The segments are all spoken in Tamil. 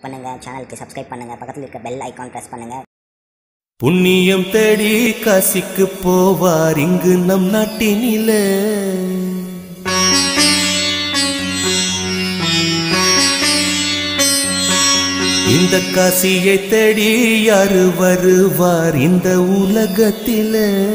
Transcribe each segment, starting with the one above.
பண்ணுங்கள் சேனலுக்கு சப்ஸ்கிரைப் பண்ணுங்கள் பக்கத்தில் இருக்க பெல் ஐக்கான் ப்ரெஸ் பண்ணுங்கள் புண்ணியம் தேடி காசிக்கு போவார் இங்கு நம் நாட்டினில இந்த காசியை தேடி யாரு வருவார் இந்த உலகத்தில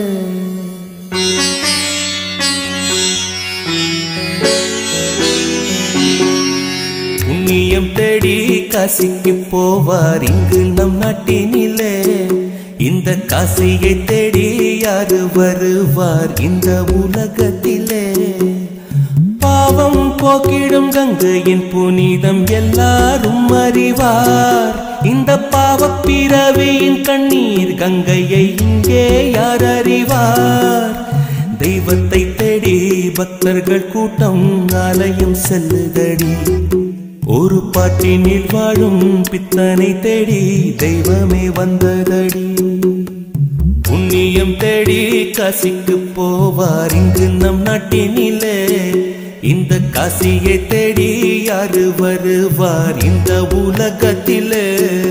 புண்ணியம் தேடி காசிக்கு போவார் இங்கு நம் நாட்டினிலே இந்த காசியை தேடி யாரு வருவார் இந்த உலகத்திலே பாவம் போக்கிடும் கங்கையின் புனிதம் எல்லாரும் அறிவார் இந்த பாவப் பிறவியின் கண்ணீர் கங்கையை இங்கே யார் அறிவார் தெய்வத்தை தேடி பக்தர்கள் கூட்டம் ஆலயம் செல்லுதடி ஒரு பாட்டினில் வாழும் பித்தனை தேடி தெய்வமே வந்ததடி புண்ணியம் தேடி காசிக்கு போவார் இங்கு நம் நாட்டினிலே இந்த காசியை தேடி யாரு வருவார் இந்த உலகத்திலே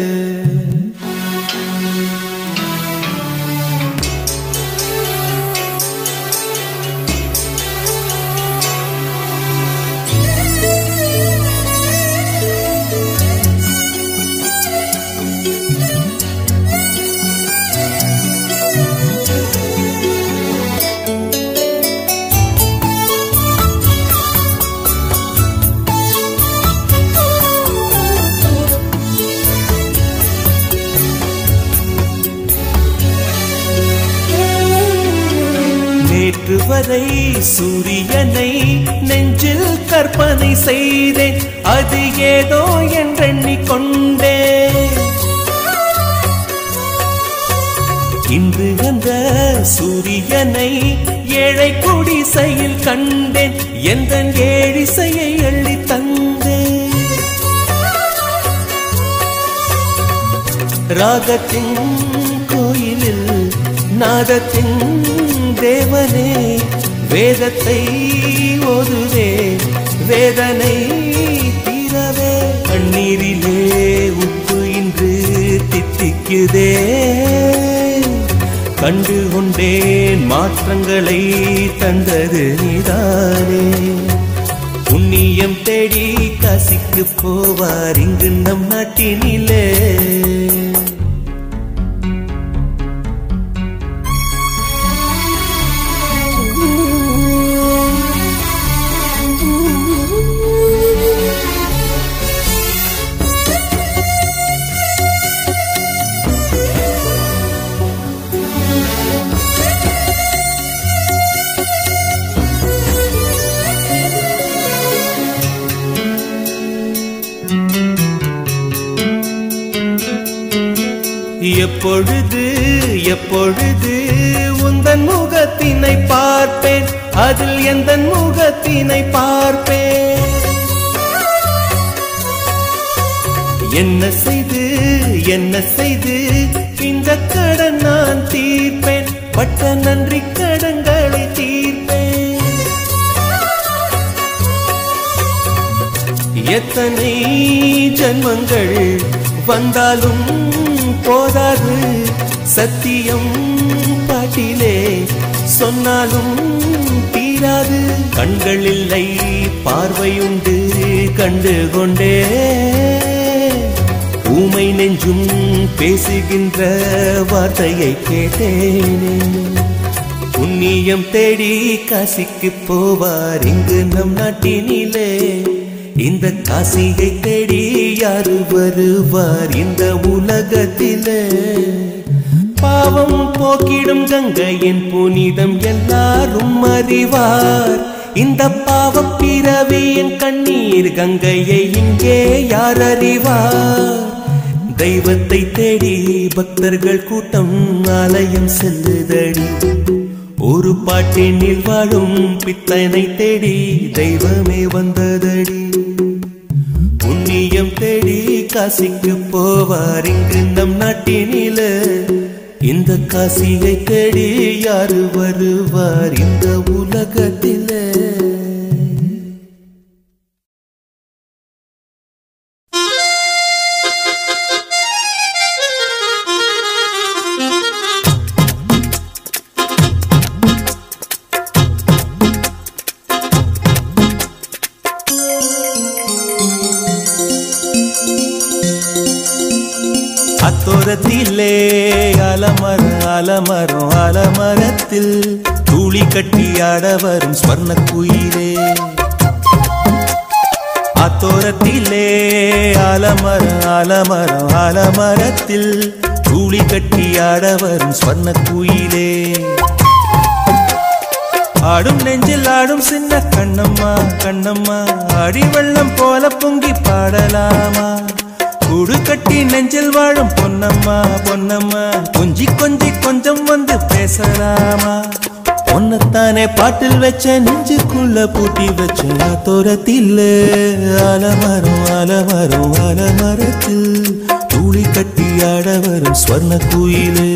நேற்று வரை சூரியனை நெஞ்சில் கற்பனை செய்தேன் அது ஏதோ என்றெண்ணிக் கொண்டேன் இன்று அந்த சூரியனை ஏழை குடிசையில் கண்டேன் எந்த ஏழிசையை அள்ளி தந்தேன் ராகத்தின் கோயிலில் நாதத்தின் தேவனே வேதத்தை ஓதுவே வேதனை தீரவே கண்ணீரிலே உப்பு இன்று தித்திக்குதே கண்டு கொண்டேன் மாற்றங்களை தந்தது நீதானே புண்ணியம் தேடி காசிக்கு போவார் இங்கு நம் நாட்டினிலே எப்பொழுது எப்பொழுது உந்தன் முகத்தினை பார்ப்பேன் அதில் எந்த முகத்தினை பார்ப்பேன் என்ன செய்து என்ன செய்து இந்த கடன் நான் தீர்ப்பேன் பட்ட நன்றி கடன்களை தீர்ப்பேன் எத்தனை ஜன்மங்கள் வந்தாலும் போதாது சத்தியம் பாட்டிலே சொன்னாலும் தீராது கண்கள் இல்லை பார்வையுண்டு கண்டு கொண்டே ஊமை நெஞ்சும் பேசுகின்ற வார்த்தையை கேட்டேனே புண்ணியம் தேடி காசிக்கு போவார் இங்கு நம் நாட்டினிலே இந்த காசியை தேடி யாரு வருவார் இந்த உலகத்திலே பாவம் போக்கிடும் கங்கையின் புனிதம் எல்லாரும் அறிவார் இந்த பாவப் பிறவியின் கண்ணீர் கங்கையை இங்கே யார் அறிவார் தெய்வத்தை தேடி பக்தர்கள் கூட்டம் ஆலயம் செல்லுதடி ஒரு பாட்டினில் வாழும் பித்தனை தேடி தெய்வமே வந்ததடி புண்ணியம் தேடி காசிக்கு போவார் இங்கு நம் நாட்டினில இந்த காசியை தேடி யாரு வருவார் இந்த உலகத்திலே அத்தோரத்திலே அலமரம் அலமரம் அலமரத்தில் தூளி கட்டி ஆட வரும் ஸ்வர்ண குயிலே அத்தோரத்திலே அலமரம் அலமரம் அலமரத்தில் தூளி கட்டி ஆட வரும் ஸ்வர்ண குயிலே ஆடும் நெஞ்சில் ஆடும் சின்ன கண்ணம்மா கண்ணம்மா அடி வெள்ளம் போல பொங்கி பாடலாமா கூடு கட்டி நெஞ்சில் வாழும் பொன்னம்மா பொன்னம்மா கொஞ்சி கொஞ்சி கொஞ்சம் வந்து பேசலாமா பொன்னத்தானே பாட்டில் வச்ச நெஞ்சுக்குள்ள பூட்டி வச்ச தோரத்தில் அலமரம் அலமரம் அலமரத்தில் தூளி கட்டி ஆட வரும் ஸ்வர்ண குயிலே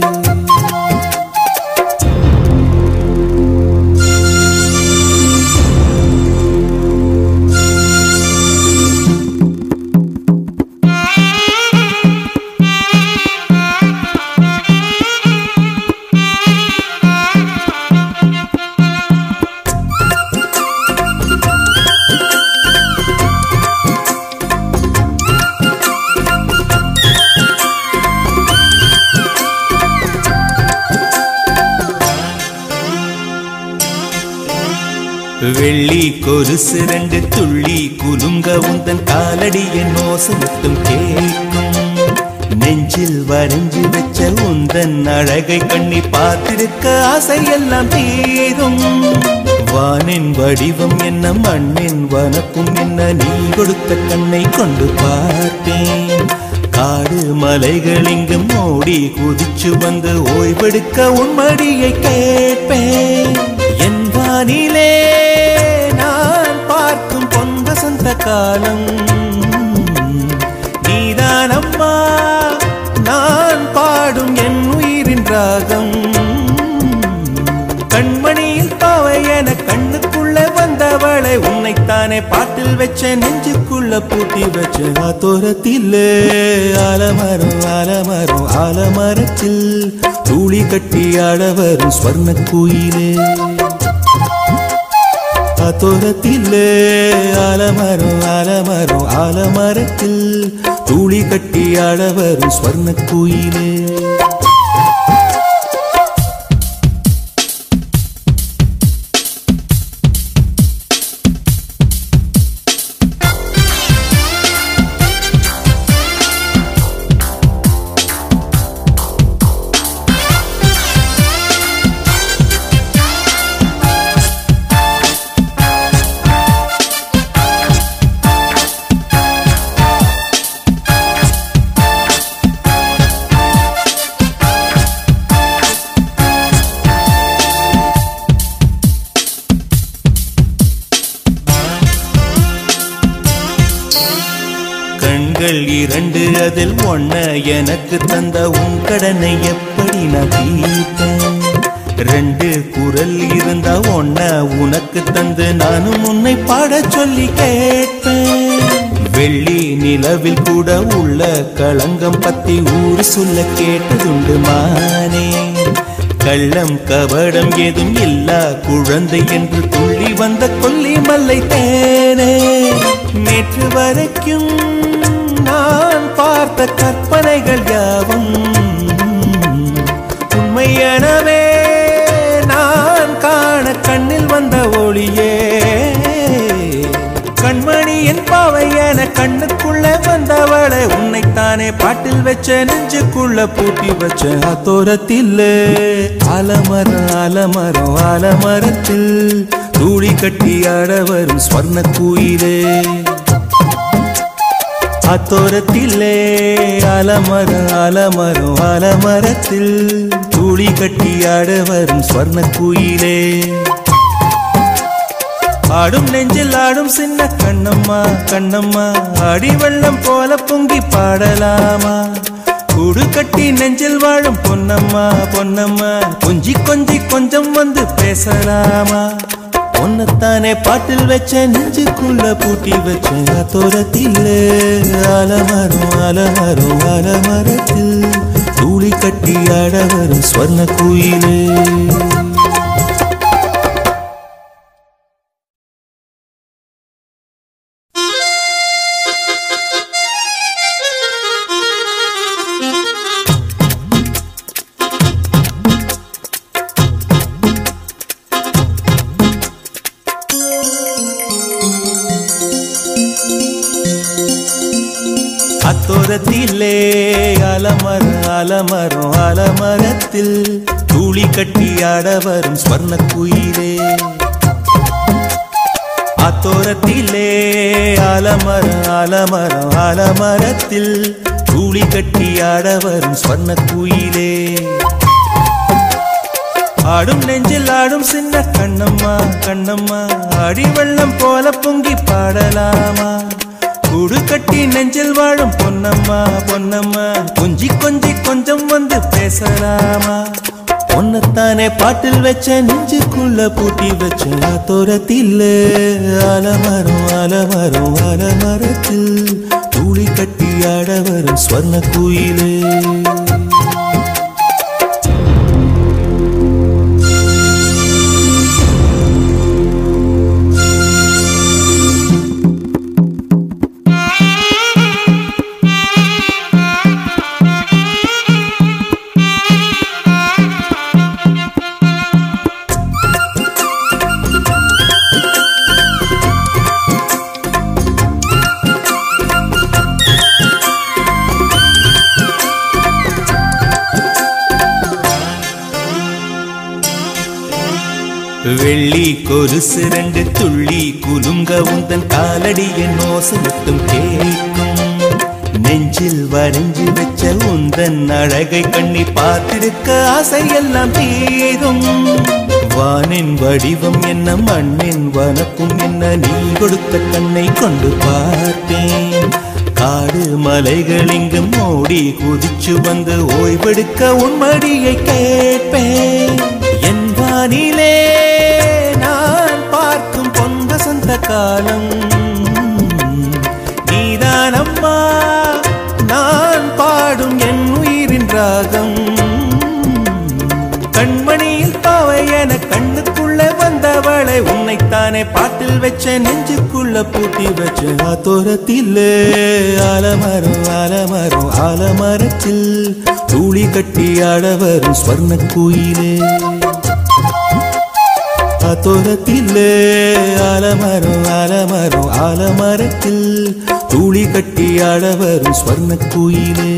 வெள்ளி கொலுசு ரெண்டு துள்ளி குலுங்க உந்தன் காலடி என் மோசமுட்டும் கேட்கும் நெஞ்சில் வரைஞ்சு வச்ச உந்தன் அழகை கண்ணி பார்த்திருக்க ஆசையெல்லாம் தீரும் வானின் வடிவம் என்ன மண்ணின் வனப்பும் என்ன நீ கொடுத்த கண்ணை கொண்டு பார்த்தேன் காடு மலைகள் இங்கும் ஓடி குதிச்சு வந்து ஓய்வெடுக்க உன் மடியை கேட்பேன் என் வானிலே நான் பார்க்கும் பொன் வசந்த காலம் நீதான் அம்மா நான் பாடும் என் உயிரின் ராகம் கண்மணியில் பாவை என கண்ணுக்குள்ள வந்தவளை உன்னைத்தானே பாட்டில் வச்ச நெஞ்சுக்குள்ள பூட்டி வச்ச ஆத்தோரத்தில் ஆலமரம் ஆலமரம் ஆலமரத்தில் தூளி கட்டி ஆட வரும் ஸ்வர்ண குயிலே ஆத்தோரத்தில் ஆலமரம் ஆலமரம் ஆலமரத்தில் தூளி கட்டி ஆட வரும் ஸ்வர்ண குயிலே கண்கள் இரண்டு அதில் ஒன்ன எனக்கு தந்த உன் கடனை எப்படி நான் தீர்ப்பேன் ரெண்டு குரல் இருந்தா ஒன்ன உனக்கு தந்து நானும் உன்னை பாடச் சொல்லி கேட்பேன் வெள்ளி நிலவில் கூட உள்ள களங்கம் பத்தி ஊர் சொல்ல கேட்டதுண்டு மானே கள்ளம் கபடம் ஏதும் இல்லா குழந்தை என்று துள்ளி வந்த கொல்லி மல்லை தேனே நேற்று வரைக்கும் நான் பார்த்த கற்பனைகள் யாவும் உண்மை எனவே நான் காண கண்ணில் வந்த ஒளியே கண்மணியின் பாவை என கண்ணுக்குள்ளே வந்தவளை உன்னைத்தானே பாட்டில் வச்ச நெஞ்சுக்குள்ள பூட்டி வச்ச அத்தோரத்தில் ஆலமரம் ஆலமரம் ஆலமரத்தில் தூளி கட்டி ஆட வரும் ஸ்வர்ண குயிலே அத்தோரத்திலே ஆலமரம் ஆலமரம் ஆலமரத்தில் தூளி கட்டி ஆட வரும் ஸ்வர்ண குயிலே ஆடும் நெஞ்சில் ஆடும் சின்ன கண்ணம்மா கண்ணம்மா அடி வெள்ளம் போல பொங்கி பாடலாமா கூடு கட்டி நெஞ்சில் வாழும் பொன்னம்மா பொன்னம்மா கொஞ்சி கொஞ்சி கொஞ்சம் வந்து பேசலாமா பொன்னத்தானே பாட்டில் வச்ச நெஞ்சுக்குள்ள பூட்டி வச்ச தோரத்தில் அலமரம் அலமரம் அலமரத்தில் தூளி கட்டி ஆட வரும் ஸ்வர்ண குயிலே Thank you. ஆத்தோரத்திலே அலமரம் அலமரம் அலமரத்தில் தூளி கட்டி ஆட வரும் ஸ்வர்ண குயிலே ஆத்தோரத்திலே அலமரம் அலமரம் அலமரத்தில் தூளி கட்டி ஆட வரும் ஸ்வர்ண குயிலே ஆடும் நெஞ்சில் ஆடும் சின்ன கண்ணம்மா கண்ணம்மா அடி வெள்ளம் போல பொங்கி பாடலாமா கூடு கட்டி நெஞ்சில் வாழும் பொன்னம்மா பொன்னம்மா கொஞ்சி கொஞ்சி கொஞ்சம் வந்து பேசலாமா பொன்னத்தானே பாட்டில் வச்ச நெஞ்சுக்குள்ள பூட்டி வச்ச தோரத்தில் அலமரம் அலமரம் அலமரத்தில் தூளி கட்டி ஆட வரும் ஸ்வர்ண குயிலே வெள்ளி கொலுசு ரெண்டு துள்ளி குலுங்க உந்தன் காலடி என் ஓசமுட்டும் கேட்கும் நெஞ்சில் வரைஞ்சு வச்ச உந்தன் அழகை கண்ணி பார்த்திருக்க ஆசை எல்லாம் தீரும் வானின் வடிவம் என்ன மண்ணின் வனப்பும் என்ன நீ கொடுத்த கண்ணை கொண்டு பார்த்தேன் காடு மலைகள் இங்கும் ஓடி குதிச்சு வந்து ஓய்வெடுக்க உன் மடியை கேட்பேன் என் வானிலே நான் பார்க்கும் பொன் வசந்த காலம் நீதானம்மா நான் பாடும் என் உயிரின் ராகம் கண்மணியில் பாவை என கண்ணுக்குள்ள வந்தவளை உன்னைத்தானே பாட்டில் வச்ச நெஞ்சுக்குள்ள பூட்டி வச்ச ஆத்தோரத்தில் ஆலமரம் ஆலமரம் ஆலமரத்தில் தூளி கட்டி ஆட வரும் ஸ்வர்ண குயிலே ஆத்தோரத்தில் ஆலமரம் ஆலமரம் ஆலமரத்தில் தூளி கட்டி ஆட வரும் ஸ்வர்ண குயிலே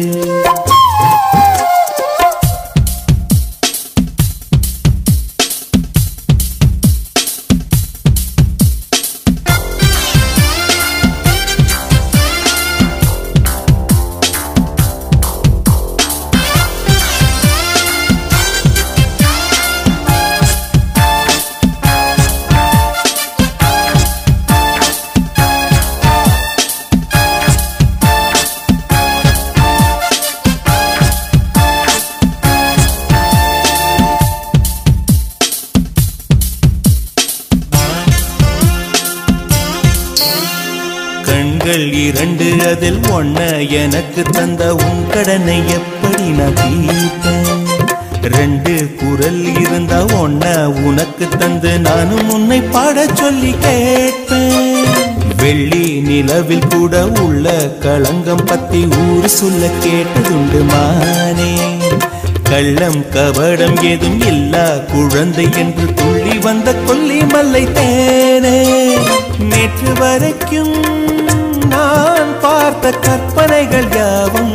கண்கள் இரண்டு அதில் ஒன்ன எனக்கு தந்த உன் கடனை எப்படி நான் தீர்ப்பேன் ரெண்டு குரல் இருந்தா ஒன்ன உனக்கு தந்து நானும் உன்னை பாடச் சொல்லி கேட்பேன் வெள்ளி நிலவில் கூட உள்ள களங்கம் பத்தி ஊர் சொல்ல கேட்டதுண்டு மானே கள்ளம் கபடம் ஏதும் இல்லா குழந்தை என்று துள்ளி வந்த கொல்லி மல்லை தேனே நேற்று வரைக்கும் நான் பார்த்த கற்பனைகள் யாவும்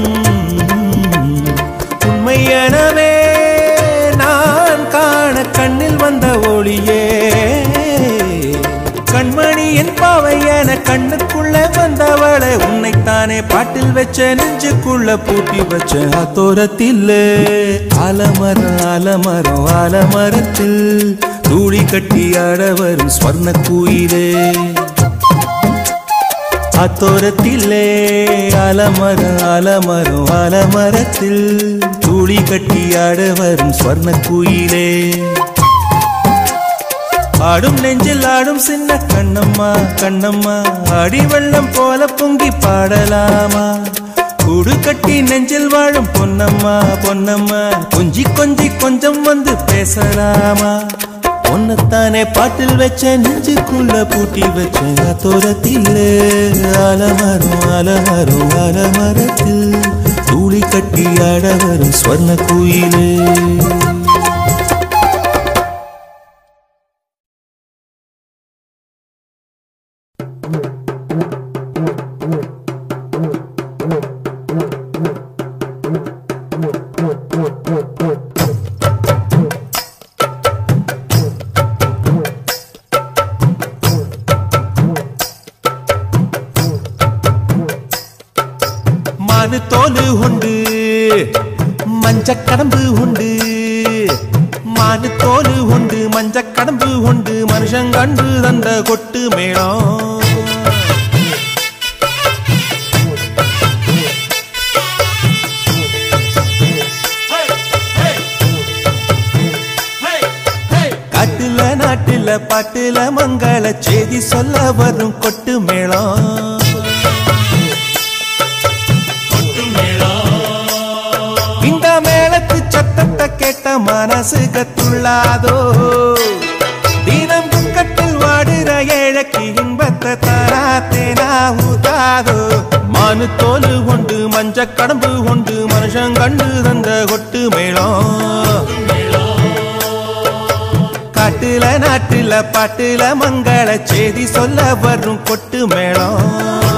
உண்மை எனவே நான் காண கண்ணில் வந்த ஒளியே கண்மணியின் பாவை என கண்ணுக்குள்ள வந்தவளை உன்னைத்தானே பாட்டில் வச்ச நெஞ்சுக்குள்ள பூட்டி வச்ச அத்தோரத்தில் ஆலமரம் ஆலமரம் ஆலமரத்தில் தூளி கட்டி ஆட வரும் ஸ்வர்ண குயிலே அத்தோரத்திலே ஆலமரம் ஆலமரம் ஆலமரத்தில் தூளி கட்டி ஆட வரும் ஸ்வர்ண குயிலே ஆடும் நெஞ்சில் ஆடும் சின்ன கண்ணம்மா கண்ணம்மா அடி வெள்ளம் போல பொங்கி பாடலாமா கூடு கட்டி நெஞ்சில் வாழும் பொன்னம்மா பொன்னம்மா கொஞ்சி கொஞ்சி கொஞ்சம் வந்து பேசலாமா பொன்னத்தானே பாட்டில் வச்ச நெஞ்சுக்குள்ள பூட்டி வச்ச தோரத்தில் அலமரம் அலமரம் அலமரத்தில் தூளி கட்டி ஆட வரும் ஸ்வர்ண குயிலே மானு தோலு உண்டு மஞ்ச கடம்பு உண்டு மானு தோலு உண்டு மஞ்ச கடம்பு உண்டு மனுஷன் கண்டு தந்த கொட்டு மேளம் காட்டுல நாட்டுல பாட்டுல மங்கள செய்தி சொல்ல வரும் கொட்டு மேளம் இந்த மேளத்து சத்தத்தை கேட்ட மனசு கத்துள்ளாதோ தினம் துக்கத்தில் வாடுற ஏழைக்கு இன்பத்தை தராத்தேனா ஊதாதோ மானு தோலு கொண்டு மஞ்ச கடம்பு கொண்டு மனுஷன் கண்டு தந்த கொட்டு மேளம் காட்டுல நாட்டுல பாட்டுல மங்கள செய்தி சொல்ல வரும் கொட்டு மேளம்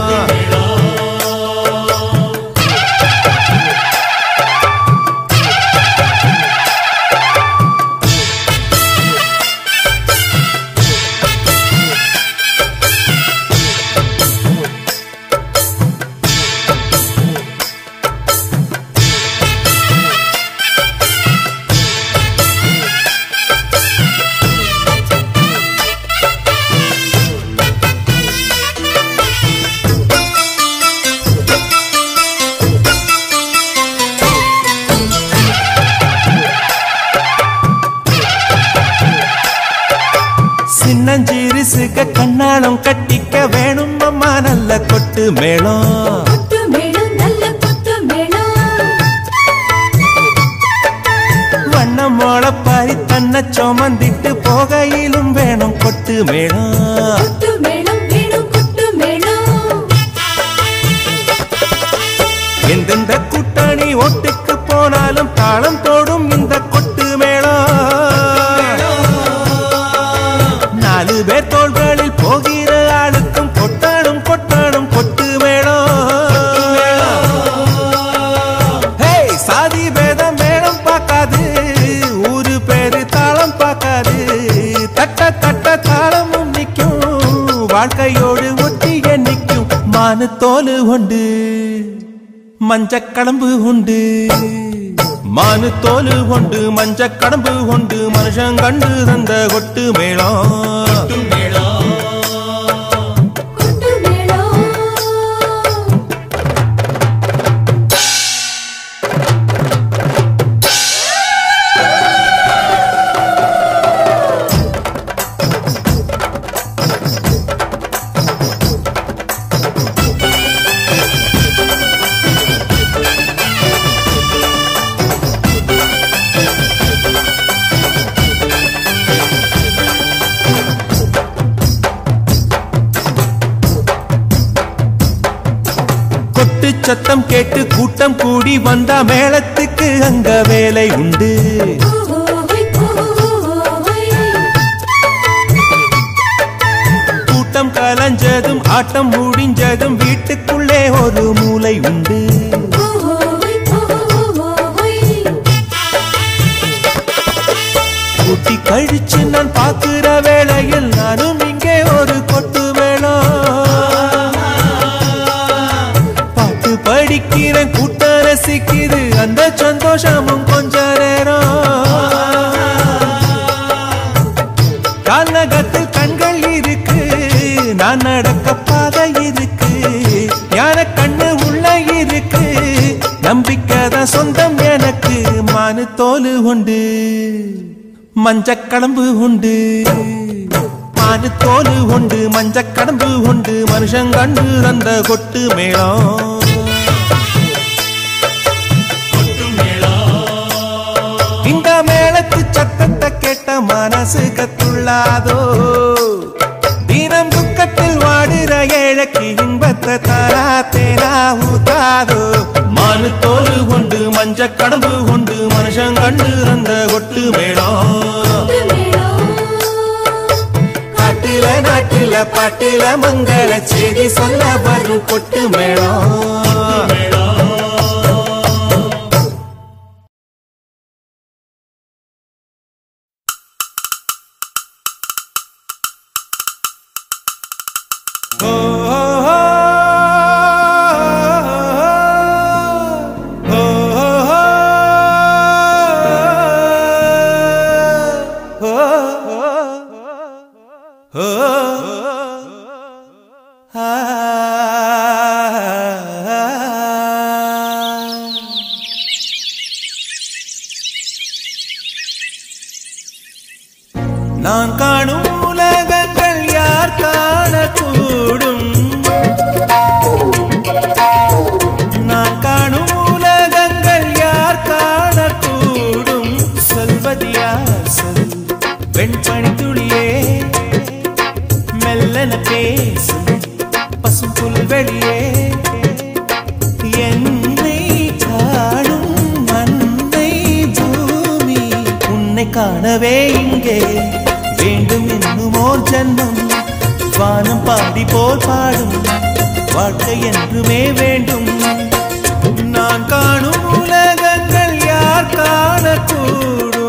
சின்னஞ்சிறுசுக கண்ணாலம் கட்டிக்க வேணும் அம்மா நல்ல கொட்டு மேளம் கொட்டு மேளம் நல்ல கொட்டு மேளம் வண்ணம் மோளப்பாரி தன்னை சுமந்திட்டு போகையிலும் வேணும் கொட்டு மேளம் கொட்டு மேளம் வேணும் கொட்டு மேளம் எந்தெந்த கூட்டணி ஓட்டுக்கு போனாலும் தாளம் தோடும் இந்த கொட்டு மேளம் நாலு பேர் தோள்களில் போகிற ஆளுக்கும் கொட்டாடும் கொட்டாடும் கொட்டு மேளம் ஹேய், சாதி பேதம் மேளம் பார்க்காது ஊரு பேரு தாளம் பார்க்காது தட்ட தட்ட தாளமும் நிற்கும் வாழ்க்கையோடு ஒட்டிய நிற்கும் மானு தோலு உண்டு மஞ்ச கடம்பு உண்டு மானு தோலு கொண்டு மஞ்ச கடம்பு கொண்டு மனுஷன் கண்டு தந்த கொட்டு மேளம் கொட்டு மேளம் கொட்டு சத்தம் கேட்டு கூட்டம் கூடி வந்தா மேளத்துக்கு அங்க வேலை உண்டு ஓஹோய் ஓஹோய் கூட்டம் கலைஞ்சதும் ஆட்டம் முடிஞ்சதும் வீட்டுக்குள்ளே ஒரு மூலை உண்டு ஓஹோய் ஓஹோய் கூட்டி கழிச்சு நான் பாக்குற வேளையில் நானும் இங்கே ஒரு கொட்டு வேளம் பாட்டு படிக்கிறேன் கூட்டம் ரசிக்குது அந்த சந்தோஷமும் கொஞ்ச நேரம் கானகத்தில் கண்கள் இருக்கு நான் நடக்க பாதை இருக்கு ஞான கண்ணு உள்ள இருக்கு நம்பிக்கை தான் சொந்தம் எனக்கு மானு தோலு உண்டு மஞ்ச கடம்பு உண்டு மானு தோலு உண்டு மஞ்ச கடம்பு உண்டு மனுஷன் கண்டு தந்த கொட்டு மேளம் இந்த மேளத்து சத்தத்தை கேட்ட மனசு கத்துள்ளாதோ தினம் துக்கத்தில் வாடுற ஏழைக்கு இன்பத்தை தராத்தேனா ஊத்தாதோ மானு தோலு கொண்டு மஞ்ச கடம்பு கொண்டு மனுஷன் கண்டு அந்த கொட்டு மேளம் கொட்டு மேளம் காட்டுல நாட்டுல பாட்டுல மங்கள செய்தி சொல்ல வரும் கொட்டு மேளம் ஓ காணவே இங்கே வேண்டும் என்னுமோர் ஜன்மம் வானம் பாடி போல் பாடும் வாழ்க்கை என்றுமே வேண்டும் நான் காணும் உலகங்கள் யார் காணக்கூடும்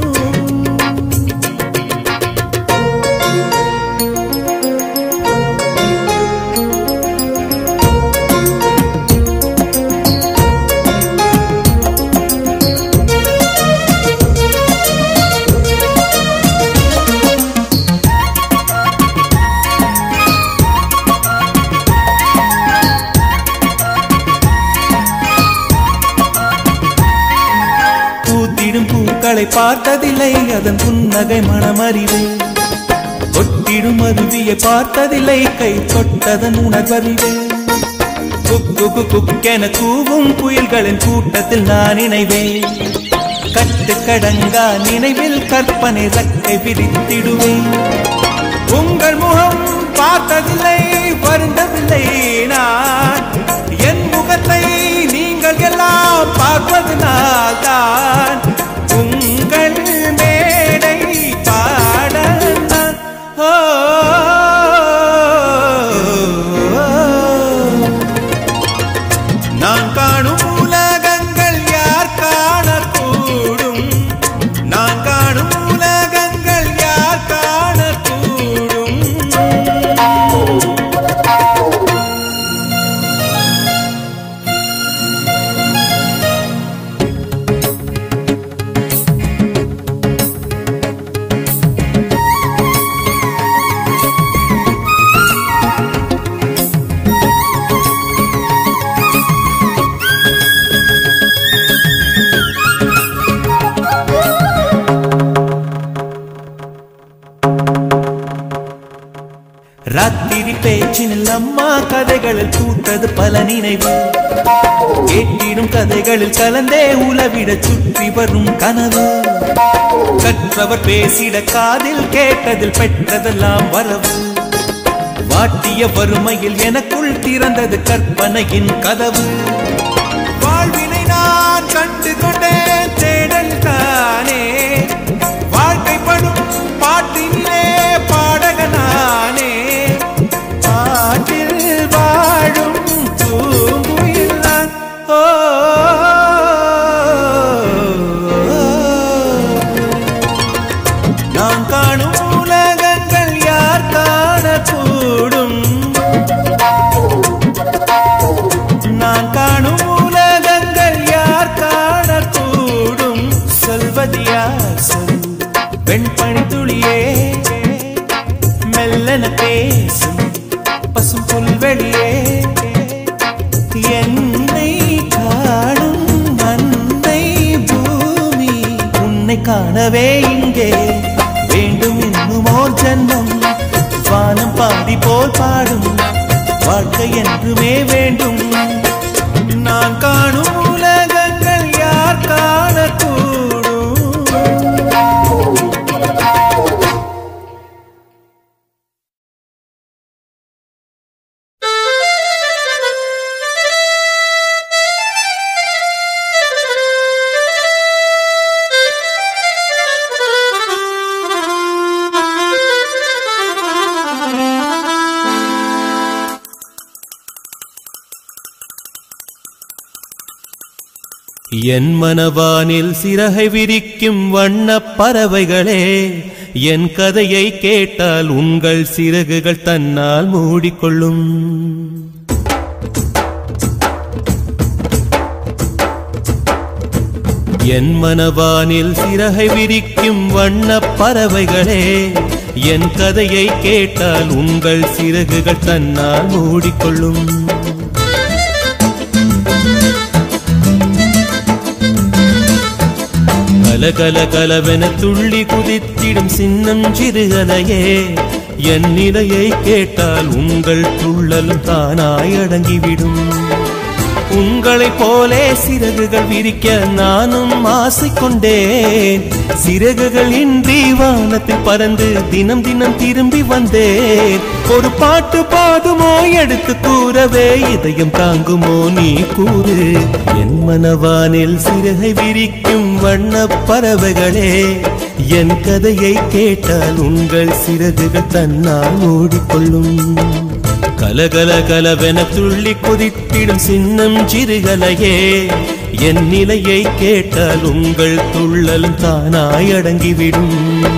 பூத்திடும் பூக்களை பார்த்ததில்லை அதன் புன்னகை மனமறிவு கொட்டிடும் அருவியை பார்த்ததில்லை கை தொட்டதன் உணர்வறிவு குக்கு குக்கு குக்கென கூவும் புயல்களின் கூட்டத்தில் நான் இணைவேன் கட்டுக்கடங்கா நினைவில் கற்பனை ரக்கை விரித்திடுவேன் உங்கள் முகம் பார்த்ததில்லை வருந்தவில்லை நான் என் முகத்தை நீங்கள் எல்லாம் பார்ப்பதனால் தான் உங்கள் மேடை பாட நான். ஓ, நான் காணும் உலகங்கள் யார் காணக்கூடும் நான் காணும் உலகங்கள் யார் காணக்கூடும் ராத்திரி பேச்சினில் அம்மா கதைகளில் பூத்தது பல நினைவு கேட்டிடும் கதைகளில் கலந்தே உலவிட சுற்றி வரும் கனவு கற்றவர் பேசிட காதில் கேட்டதில் பெற்றதெல்லாம் வரவு வாட்டிய வறுமையில் எனக்குள் திறந்தது கற்பனையின் கதவு வாழ்வினை நான் கண்டு கொண்டேன் தேடல் தானே வாழ்க்கைப்படும் பாட்டினிலே பாடகனானே பாட்டில் வாழும் பூங்குயில் நான் ஓ நான் காணும் உலகங்கள் யார் காணக்கூடும் நான் காணும் உலகங்கள் யார் காணக்கூடும் சொல்வது யார் சொல் பெண் பணித்துளியே மெல்லன பேசும் பசும் புல்வெளியே என்னை காணும் அன்னை பூமி உன்னை காணவே இங்கே வேண்டும் இன்னுமோர் ஜன்மம் வானம் பாடி போல் பாடும் வாழ்க்கை என்றுமே வேண்டும் நான் காணும் உலகங்கள் யார் காணக்கூடும் என் மனவானில் சிறகை விரிக்கும் வண்ணப் பறவைகளே என் கதையை கேட்டால் உங்கள் சிறகுகள் தன்னால் மூடிக்கொள்ளும் என் மனவானில் சிறகை விரிக்கும் வண்ணப் பறவைகளே என் கதையை கேட்டால் உங்கள் சிறகுகள் தன்னால் மூடிக்கொள்ளும் கலகல கலவென துள்ளி குதித்திடும் சின்னம் சிறுகலையே என் நிலையை கேட்டால் உங்கள் துள்ளலும் தானாய் அடங்கிவிடும் உங்களைப் போலே சிறகுகள் விரிக்க நானும் ஆசை கொண்டேன் சிறகுகள் இன்றி வானத்தில் பறந்து தினம் தினம் திரும்பி வந்தேன் ஒரு பாட்டு பாடுமோ எடுத்து கூறவே இதயம் தாங்குமோ நீ கூறு என் மனவானில் சிறகை விரிக்கும் வண்ணப் பறவைகளே என் கதையை கேட்டால் உங்கள் சிறகுகள் தன்னால் மூடிக்கொள்ளும் கலகல கலவென துள்ளி குதித்திடும் சின்னம் சிறுகலையே என் நிலையை கேட்டால் உங்கள் துள்ளலும் தானாய் அடங்கிவிடும்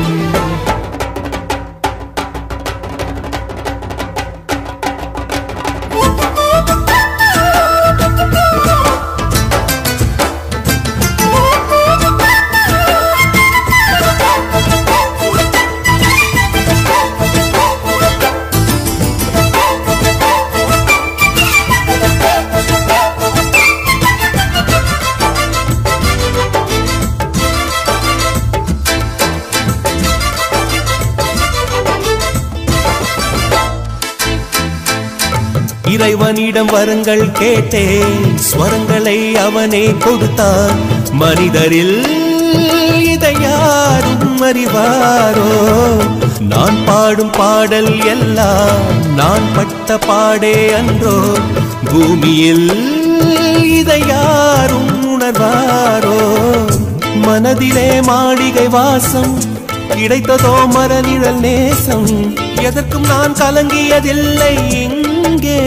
இறைவனிடம் வரங்கள் கேட்டேன் ஸ்வரங்களை அவனே கொடுத்தான் மனிதரில் இதை யாரும் அறிவாரோ நான் பாடும் பாடல் எல்லாம் நான் பட்ட பாடே அன்றோ பூமியில் இதை யாரும் உணர்வாரோ மனதிலே மாளிகை வாசம் கிடைத்ததோ மரநிழல் நேசம் எதற்கும் நான் கலங்கியதில்லை இங்கே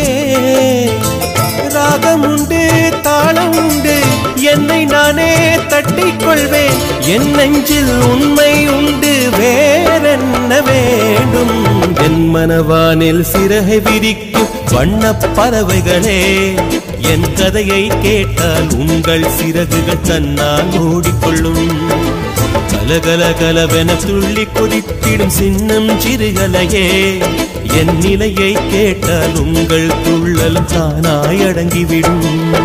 ராகம் உண்டு தாளம் உண்டு என்னை நானே தட்டிக் கொள்வேன் என் நெஞ்சில் உண்மை உண்டு வேறென்ன வேண்டும் என் மனவானில் சிறகை விரிக்கும் வண்ணப் பறவைகளே என் கதையை கேட்டால் உங்கள் சிறகுகள் தன்னால் மூடிக்கொள்ளும் கலகல கலவென துள்ளி குதித்திடும் சின்னம் சிறுகலையே என் நிலையை கேட்டால் உங்கள் துள்ளலும் தானாய் அடங்கிவிடும்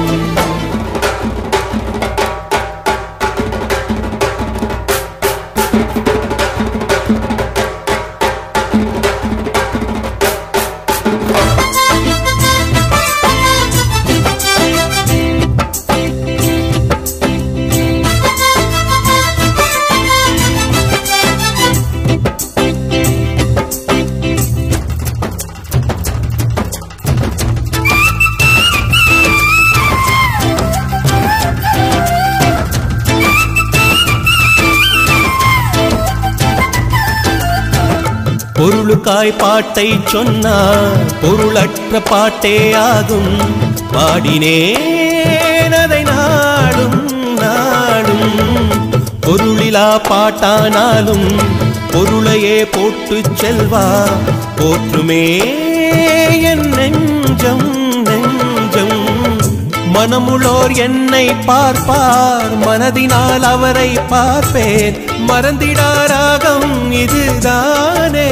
பொருளுக்காய் பாட்டை சொன்னார் பொருளற்ற பாட்டே ஆகும் பாடினேன் அதை நாடும் நாடும் பொருளிலா பாட்டானாலும் பொருளையே போட்டு செல்வா போற்றுமே என் நெஞ்சம் நெஞ்சம் மனமுளோர் என்னை பார்ப்பார் மனதினால் அவரை பார்ப்பேன் மறந்திடாராகம் இதுதானே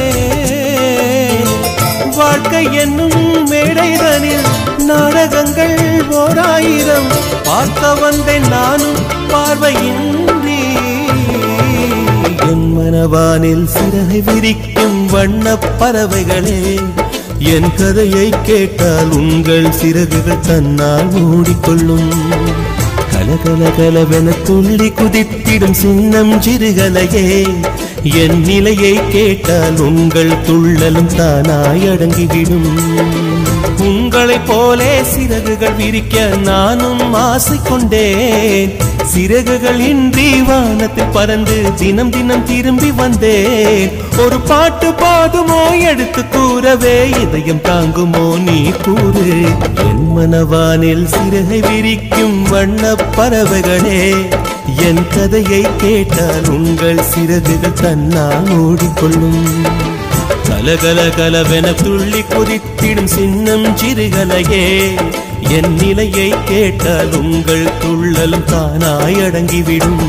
வாழ்க்கை என்னும் மேடைதனில் நாடகங்கள் ஓராயிரம் பார்க்க வந்தேன் நானும் பார்வையின்றி என் மனவானில் சிறகை விரிக்கும் வண்ணப் பறவைகளே என் கதையை கேட்டால் உங்கள் சிறகுகள் தன்னால் மூடிக்கொள்ளும் கலகல கலவென துள்ளி குதித்திடும் சின்னம் சிறுகலையே என் நிலையை கேட்டால் உங்கள் துள்ளலும் தானாய் அடங்கிவிடும் உங்களைப் போலே சிறகுகள் விரிக்க நானும் ஆசை கொண்டேன் சிறகுகள் இன்றி வானத்தில் பறந்து தினம் தினம் திரும்பி வந்தேன் ஒரு பாட்டு போதுமோ எடுத்து கூறவே இதயம் தாங்குமோ நீ கூறு என் மனவானில் சிறகை விரிக்கும் வண்ணப் பறவைகளே என் கதையை கேட்டால் உங்கள் சிறகுகள் தன்னால் மூடிக்கொள்ளும் கலகல கலவென துள்ளி குதித்திடும் சின்னம் சிறுகலையே என் நிலையை கேட்டால் உங்கள் துள்ளலும் தானாய் அடங்கிவிடும்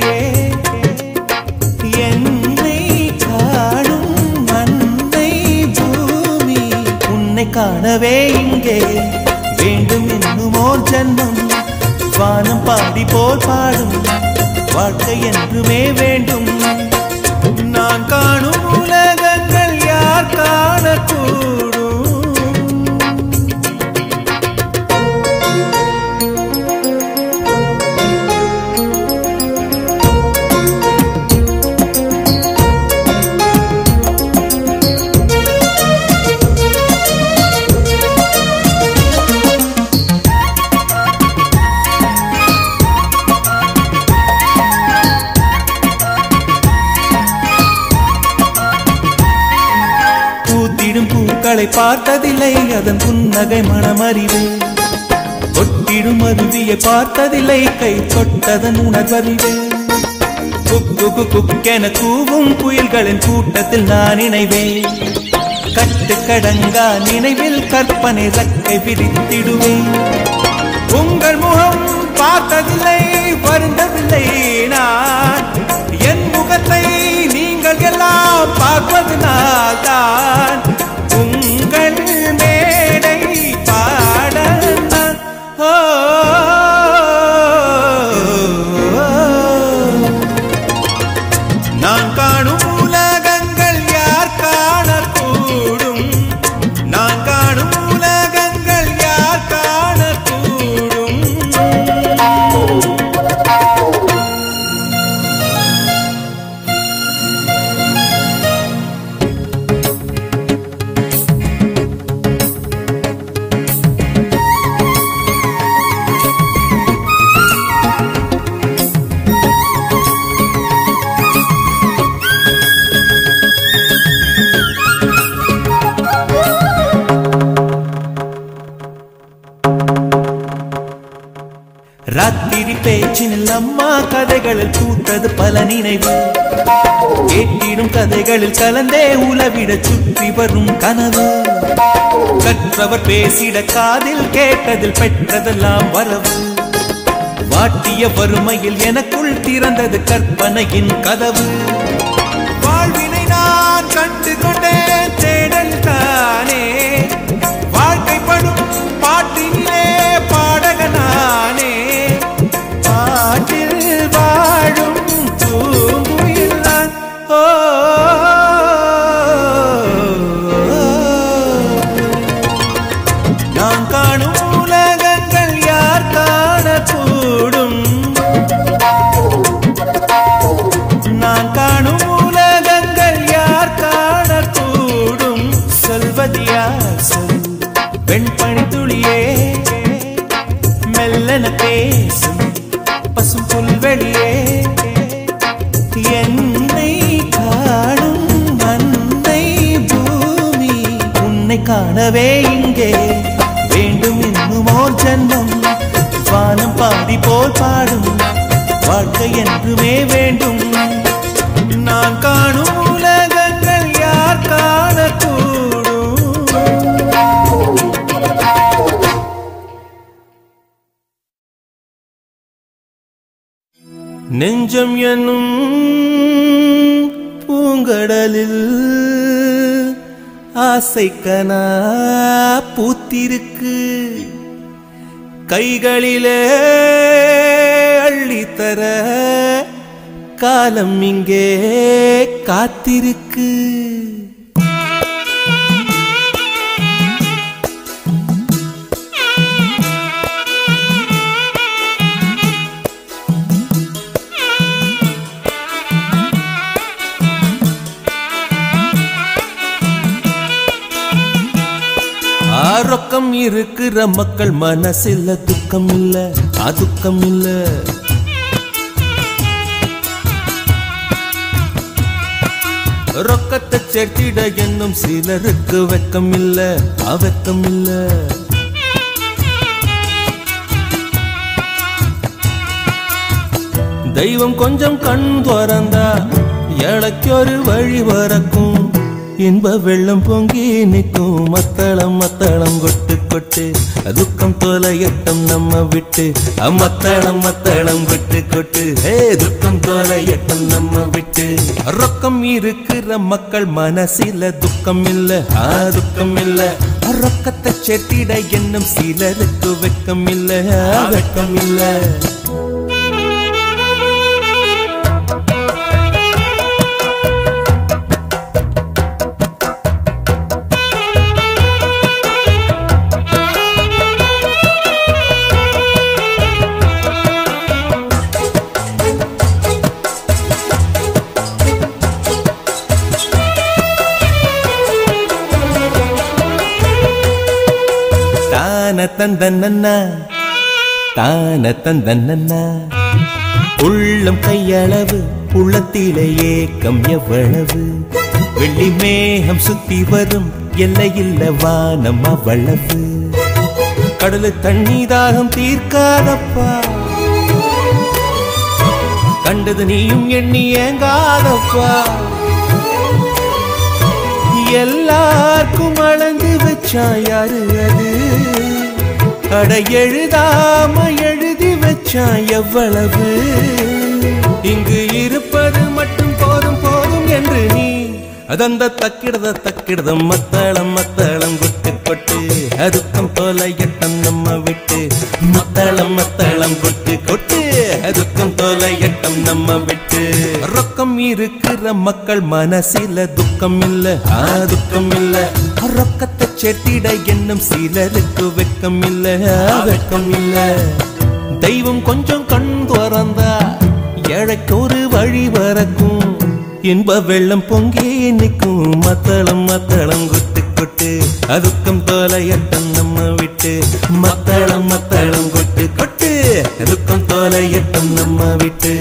வழியே என்னை காணும் அன்னை பூமி உன்னை காணவே இங்கே வேண்டும் என்னும் ஓர் ஜன்மம் வானம் பாடி போல் பாடும் வாழ்க்கை என்றுமே வேண்டும் நான் காணும் உலகங்கள் யார் காணக்கூடும் பூத்திடும் பூக்களை பார்த்ததில்லை அதன் புன்னகை மனமறிவே கொட்டிடும் அருவியை பார்த்ததில்லை கை தொட்டதன் உணர்வறிவே குக்கு குக்கு குக்கென கூவும் புயல்களின் கூட்டத்தில் நான் இணைவேன் கட்டு கடங்கா நினைவில் கற்பனை ரக்கை விரித்திடுவேன் உங்கள் முகம் பார்த்ததில்லை வருந்தவில்லை நான் என் முகத்தை நீங்கள் எல்லாம் பார்ப்பதனால் தான் உங்கள் மேடை பாட நான் ஓ, நான் காணும் உலகங்கள் யார் காணக்கூடும் நான் காணும் உலகங்கள் யார் காணக்கூடும் ராத்திரி பேச்சினில் அம்மா கதைகளில் பூத்தது பல நினைவு கேட்டிடும் கதைகளில் கலந்தே உலவிட சுற்றி வரும் கனவு கற்றவர் பேசிட காதில் கேட்டதில் பெற்றதெல்லாம் வரவு வாட்டிய வறுமையில் எனக்குள் திறந்தது கற்பனையின் கதவு வாழ்வினை நான் கண்டு கொண்டேன் தேடல் தானே வாழ்க்கைப்படும் பாட்டினிலே பாடகனானே பாட்டில் வாழும் பூங்குயில் நான் ஓ நான் காணும் உலகங்கள் யார் காணக்கூடும் நான் காணும் உலகங்கள் யார் காணக்கூடும் சொல்வதியா சொல் வெண்பனி துளியே மெல்லன பேசும் பசும் புல்வெளியே என்னை காணும் அன்னை பூமி உன்னை காணவே இங்கே வேண்டும் இன்னும் ஓர் ஜன்மம் வானம் பாடி போல் பாடும் வாழ்க்கை என்றுமே வேண்டும் நான் காணும் உலகங்கள் யார் காணக்கூடும் நெஞ்சம் என்னும் பூங்கடலில் ஆசைக்கனா பூத்திருக்கு கைகளிலே அள்ளித்தர காலம் இங்கே காத்திருக்கு ஆரோக்கம் இருக்கிற மக்கள் மனசில்ல துக்கம் இல்ல அதுக்கம் இல்ல ரொக்கத்தை சேர்த்திட என்னும் சிலருக்கு வெக்கம் இல்ல அவக்கம் இல்ல தெய்வம் கொஞ்சம் கண் துறந்தா ஏழைக்கொரு வழி வரக்கும் இன்ப வெள்ளம் பொங்கி நிற்கும் மத்தளம் மத்தளம் கொட்டுக்கும் கொட்டு துக்கம் தொலையட்டும் நம்ம விட்டு மத்தளம் மத்தளம் விட்டு கொட்டு ஹே துக்கம் தொலையட்டும் நம்ம விட்டு ரொக்கம் இருக்கிற மக்கள் மனசில துக்கம் இல்ல ஆ துக்கம் இல்ல ரொக்கத்தை செட்டிட என்னும் சிலருக்கு வெக்கம் இல்ல ஆ, வெக்கம் இல்ல தான தந்தன்னா தான தந்தன்னா உள்ளம் கையளவு உள்ளத்திலே ஏக்கம் எவ்வளவு வெள்ளி மேகம் சுத்தி வரும் எல்லையில்ல வானம் அவ்வளவு கடலு தண்ணி தாகம் தீர்க்காதப்பா கண்டது நீயும் எண்ணி ஏங்காதப்பா எல்லாருக்கும் அளந்து வச்சா யாரு அது அட எழுதாம எழுதி வச்சா எவ்வளவு இங்கு இருப்பது மட்டும் போதும் போதும் என்று நீ அதந்த தக்கிடத தக்கிடதம் மத்தளம் மத்தளம் கொட்டு கொட்டு அதுக்கம் போல எட்டம் நம்ம விட்டு மத்தளம் மத்தளம் கொட்டு கொட்டு அதுக்கம் போல எட்டம் நம்ம விட்டு ரொக்கம் இருக்கிற மக்கள் மனசில துக்கம் இல்ல ஆ துக்கம் இல்ல ரொக்கத்தை செட்டிட என்னும் சிலருக்கு வெக்கம் இல்ல ஆ, வெக்கம் இல்ல தெய்வம் கொஞ்சம் கண் திறந்தா ஏழைக்கு ஒரு வழி வரக்கும் இன்ப வெள்ளம் பொங்கி நிற்கும் மத்தளம் மத்தளம் கொட்டு கொட்டு அதுக்கம் தோலையட்டம் நம்ம விட்டு மத்தளம் மத்தளம் கொட்டு கொட்டு அதுக்கம் தோலையட்டம் நம்ம விட்டு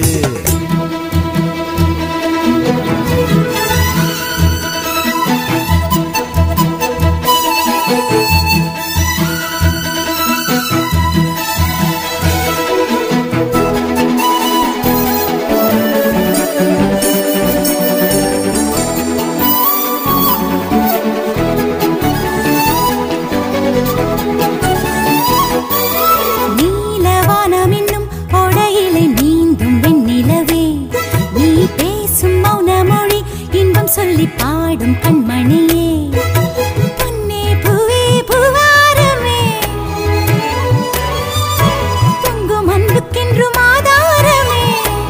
நீலவானம் என்னும் ஓடையிலே நீந்தும் வெண்ணிலவே நீ பேசும் மௌன மொழி இன்பம் சொல்லி பாடும் கண்மணியே பொன்னே பூவே பூவாரமே பொங்கும் அன்புக்கென்றும் ஆதாரமே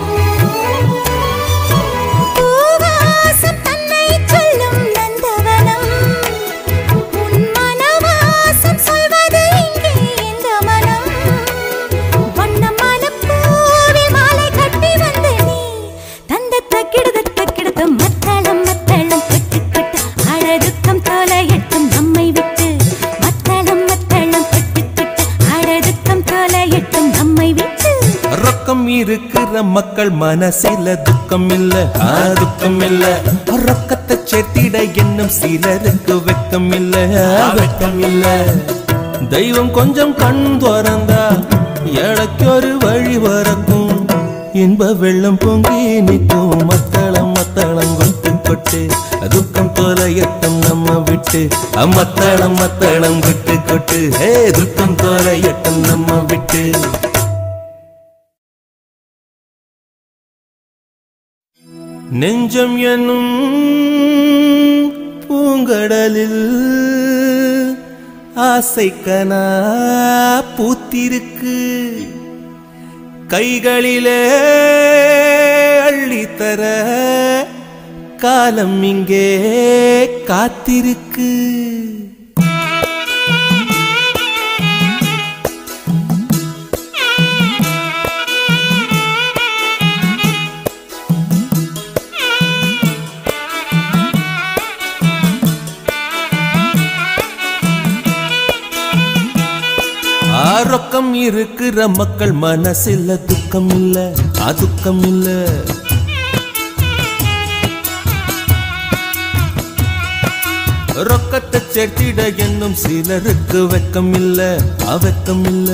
பூவாசம் தன்னை சொல்லும் நந்தவனம் உன் மனவாசம் சொல்வது இங்கே எந்த மனம் வண்ண மலப்பூவில் மாலை கட்டி வந்த நீ தந்த தக்கிடத தக்கிடத மத்தளம் மத்தளம் கொட்டு கொட்டு அழதுக்கம் தோலையட்டும் நம்மை விட்டு மத்தளம் மத்தளம் கொட்டு கொட்டு அழதுக்கம் தோலையட்டும் நம்மை விட்டு ரொக்கம் இருக்கிற மக்கள் மனசில துக்கம் இல்ல ஆ துக்கம் இல்ல ரொக்கத்தை செட்டிட என்னும் சிலருக்கு வெக்கம் இல்ல ஆ, வெக்கம் இல்ல தெய்வம் கொஞ்சம் கண் திறந்தா எனக்கு ஒரு வழி வரக்கும் இன்ப வெள்ளம் பொங்கி நிற்கும் மத்தளம் மத்தளம் கொட்டு கொட்டு துக்கம் தோலையட்டம் நம்ம விட்டு அம்மத்தளம் மத்தளம் விட்டு கொட்டு ஹே துக்கம் தோலையட்டம் நம்ம விட்டு நெஞ்சம் என்னும் பூங்கடலில் ஆசைக்கனா பூத்திருக்கு கைகளிலே அள்ளித்தர காலம் இங்கே காத்திருக்கு ஆரோக்கம் இருக்கிற மக்கள் மனசில் துக்கம் இல்ல அதுக்கம் இல்ல ரொக்கத்தை செட்டிட என்னும் சிலருக்கு வெக்கம் இல்ல அவக்கம் இல்ல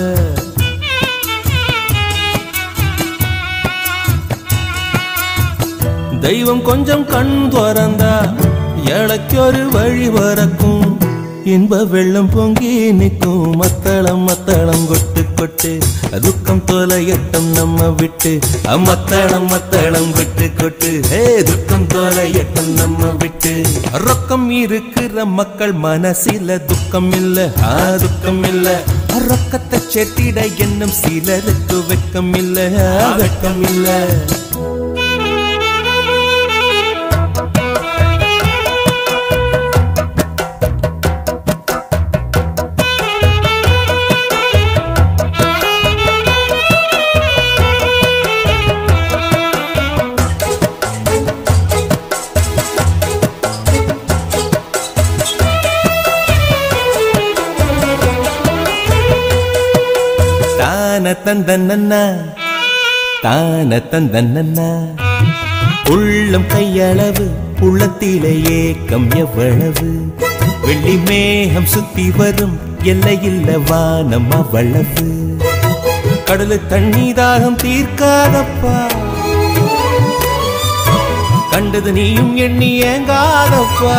தெய்வம் கொஞ்சம் கண் திறந்தா எனக்கு ஒரு வழி வரக்கும் இன்ப வெள்ளம் பொங்கி நிற்கும் மத்தளம் மத்தளம் கொட்டு கொட்டு துக்கம் தொலையட்டம் நம்ம விட்டு மத்தளம் மத்தளம் கொட்டு கொட்டு ஹே துக்கம் தொலையட்டம் நம்ம விட்டு ரொக்கம் இருக்கிற மக்கள் மனசில துக்கம் இல்ல ஆ துக்கம் இல்ல ரொக்கத்தை செட்டிட என்னும் சிலருக்கு வெக்கம் இல்ல ஆ, வெக்கம் இல்ல தான தந்தன்னா தான தந்தன்னா உள்ளம் கையளவு உள்ளத்திலே ஏக்கம் எவ்வளவு வெள்ளி மேகம் சுத்தி வரும் எல்லையில்ல வானம் அவ்வளவு கடலு தண்ணி தாகம் தீர்க்காதப்பா கண்டது நீயும் எண்ணி ஏங்காதப்பா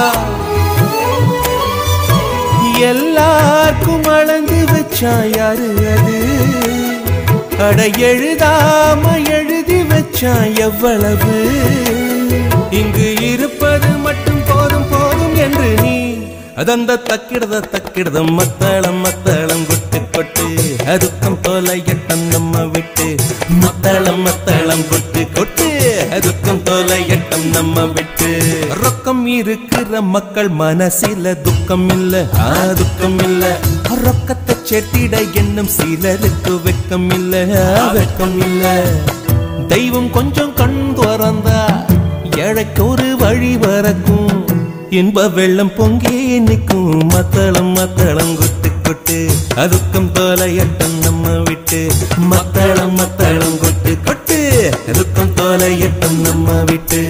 எல்லாருக்கும் அளந்து வச்சா யாரு அது அட எழுதாம எழுதி வச்சா எவ்வளவு இங்கு இருப்பது மட்டும் போதும் போதும் என்று நீ அதந்த தக்கிடத தக்கிடதம் மத்தளம் மத்தளம் கொட்டு கொட்டு அதுக்கம் தொலையட்டம் நம்ம விட்டு மத்தளம் மத்தளம் கொட்டு கொட்டு அதுக்கம் தொலையட்டம் நம்ம விட்டு ரொக்கம் இருக்கிற மக்கள் மனசில துக்கம் இல்ல ஆ துக்கம் இல்ல ரொக்கத்தை செட்டிட என்னும் சிலருக்கு வெக்கம் இல்ல ஆ, வெக்கம் இல்ல தெய்வம் கொஞ்சம் கண் திறந்தா ஏழைக்கு ஒரு வழி வரக்கும் இன்ப வெள்ளம் பொங்கி நிற்கும் மத்தளம் மத்தளம் கொட்டு கொட்டு அதுக்கம் தோலையட்டம் நம்ம விட்டு மத்தளம் மத்தளம் கொட்டு கொட்டு அதுக்கம் தோலையட்டம் நம்ம விட்டு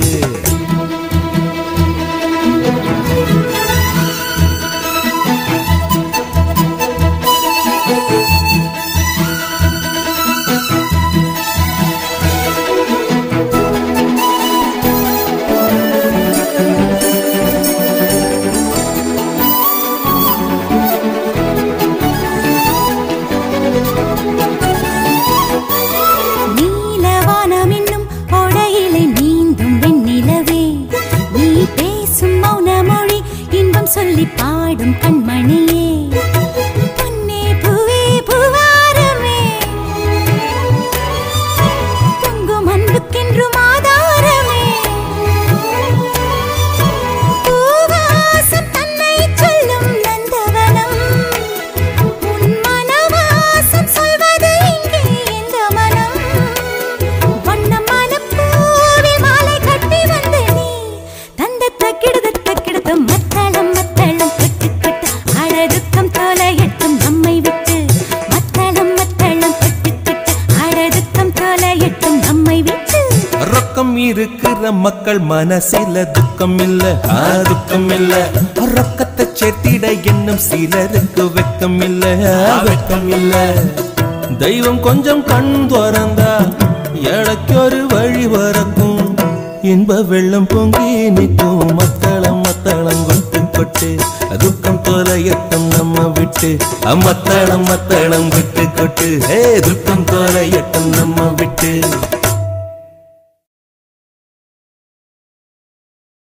நீலவானம் என்னும் ஓடையிலே நீந்தும் வெண்ணிலவே நீ பேசும் மௌன மொழி இன்பம் சொல்லி பாடும் கண்மணியே பொன்னே பூவே பூவாரமே பொங்கும் அன்புக்கென்றும் ஆதாரமே பூவாசம் தன்னை சொல்லும் நந்தவனம் உன் மனவாசம் சொல்வது இங்கே எந்த மனம் வண்ணமான பூவில் மாலை கட்டி வந்து நீ தந்த தக்கிடுத தக்கிடுத மத்தளம் மத்தளம் கட்டு கட்டு அழதுக்கம் தொலையட்டும் நம்மை விட்டு மத்தளம் மத்தளம் கட்டு கட்டு அழதுக்கம் தொலையட்டும் நம்மை விட்டு ரொக்கம் இருக்கிற மக்கள் மனசில துக்கம் இல்ல ஆ துக்கம் இல்ல ரொக்கத்தை செட்டிட என்னும் சிலருக்கு வெக்கம் இல்ல ஆ, வெக்கம் இல்ல தெய்வம் கொஞ்சம் கண் திறந்தா எனக்கு ஒரு வழி வரக்கும் இன்ப வெள்ளம் பொங்கி நிற்கும் மத்தளம் மத்தளம் கொட்டு கொட்டு துக்கம் தொலையட்டம் நம்ம விட்டு அம்மத்தளம் மத்தளம் விட்டு கொட்டு ஹே துக்கம் தொலையட்டம் நம்ம விட்டு